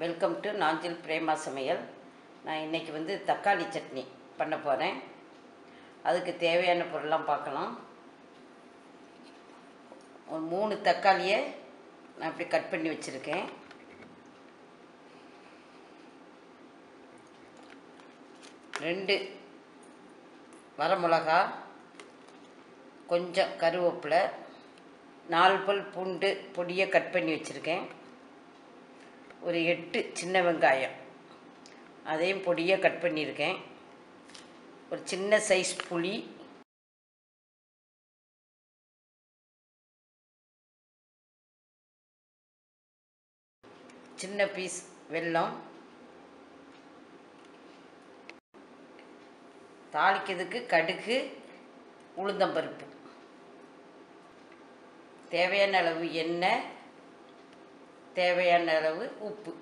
welcome to Nanjil Prema சமையல் நான் இன்றைக்கி வந்து தக்காளி சட்னி பண்ண போகிறேன் அதுக்கு தேவையான பொருள்லாம் பார்க்கலாம் ஒரு மூணு தக்காளியை நான் இப்படி கட் பண்ணி வச்சுருக்கேன் ரெண்டு வரமிளகா கொஞ்சம் கருவேப்பிலை நாலு பல் பூண்டு பொடியை கட் பண்ணி வச்சுருக்கேன் ஒரு எட்டு சின்ன வெங்காயம் அதையும் பொடியாக கட் பண்ணியிருக்கேன் ஒரு சின்ன சைஸ் புளி சின்ன பீஸ் வெல்லம் தாளிக்கிறதுக்கு கடுகு உளுந்தம்பருப்பு தேவையான அளவு எண்ணெய் தேவையான அளவு உப்பு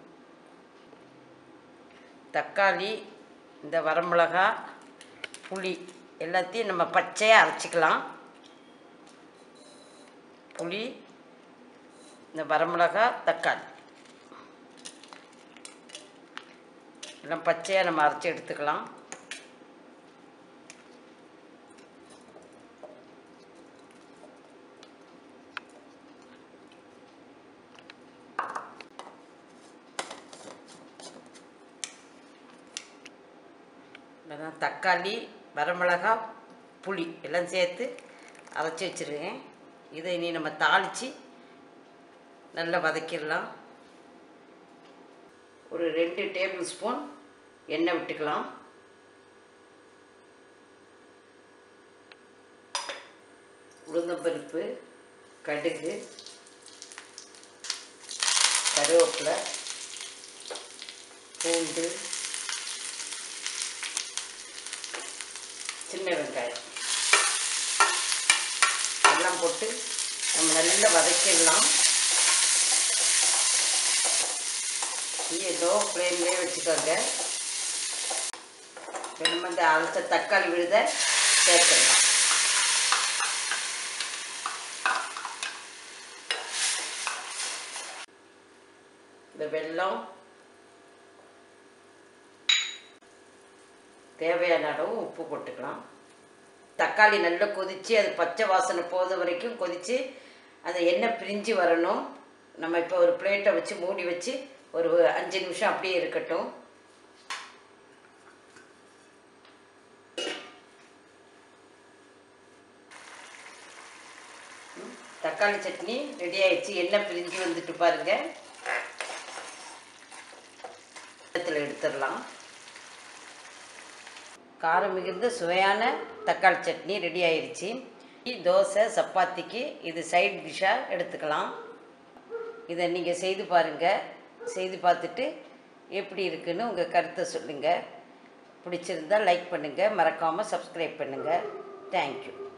தக்காளி இந்த வரமிளகா புளி எல்லாத்தையும் நம்ம பச்சையாக அரைச்சிக்கலாம் புளி இந்த வரமிளகா தக்காளி எல்லாம் பச்சையாக நம்ம அரைச்சி எடுத்துக்கலாம் அதான் தக்காளி வரமிளகா புளி எல்லாம் சேர்த்து அரைச்சி வச்சுருக்கேன் இதை இனி நம்ம தாளித்து நல்லா வதக்கிடலாம் ஒரு ரெண்டு டேபிள் ஸ்பூன் எண்ணெய் விட்டுக்கலாம் உளுந்தம்பருப்பு கடுகு கருவேப்பிலை பூண்டு சின்ன வெங்காயம் எல்லாம் போட்டு நம்ம நல்லா வதக்கிடலாம் தீயை லோ ஃப்ளேம்லேயே வச்சுக்கோங்க இப்போ நம்ம இந்த அரைச்ச தக்காளி விழுத சேர்த்துடலாம் இந்த வெல்லம் தேவையான அளவு உப்பு போட்டுக்கலாம் தக்காளி நல்லா கொதித்து அது பச்சை வாசனை போத வரைக்கும் கொதித்து அந்த எண்ணெய் பிரிஞ்சு வரணும் நம்ம இப்போ ஒரு பிளேட்டை வச்சு மூடி வச்சு ஒரு அஞ்சு நிமிஷம் அப்படியே இருக்கட்டும் தக்காளி சட்னி ரெடி ஆயிடுச்சு எண்ணெய் பிரிஞ்சு வந்துட்டு பாருங்க எடுத்துடலாம் காரம் மிகுந்த சுவையான தக்காளி சட்னி ரெடி ஆயிடுச்சு தோசை சப்பாத்திக்கு இது சைட் டிஷ்ஷாக எடுத்துக்கலாம் இதை நீங்கள் செய்து பாருங்கள் செய்து பார்த்துட்டு எப்படி இருக்குன்னு உங்கள் கருத்தை சொல்லுங்கள் பிடிச்சிருந்தால் லைக் பண்ணுங்கள் மறக்காமல் சப்ஸ்கிரைப் பண்ணுங்கள் தேங்க்யூ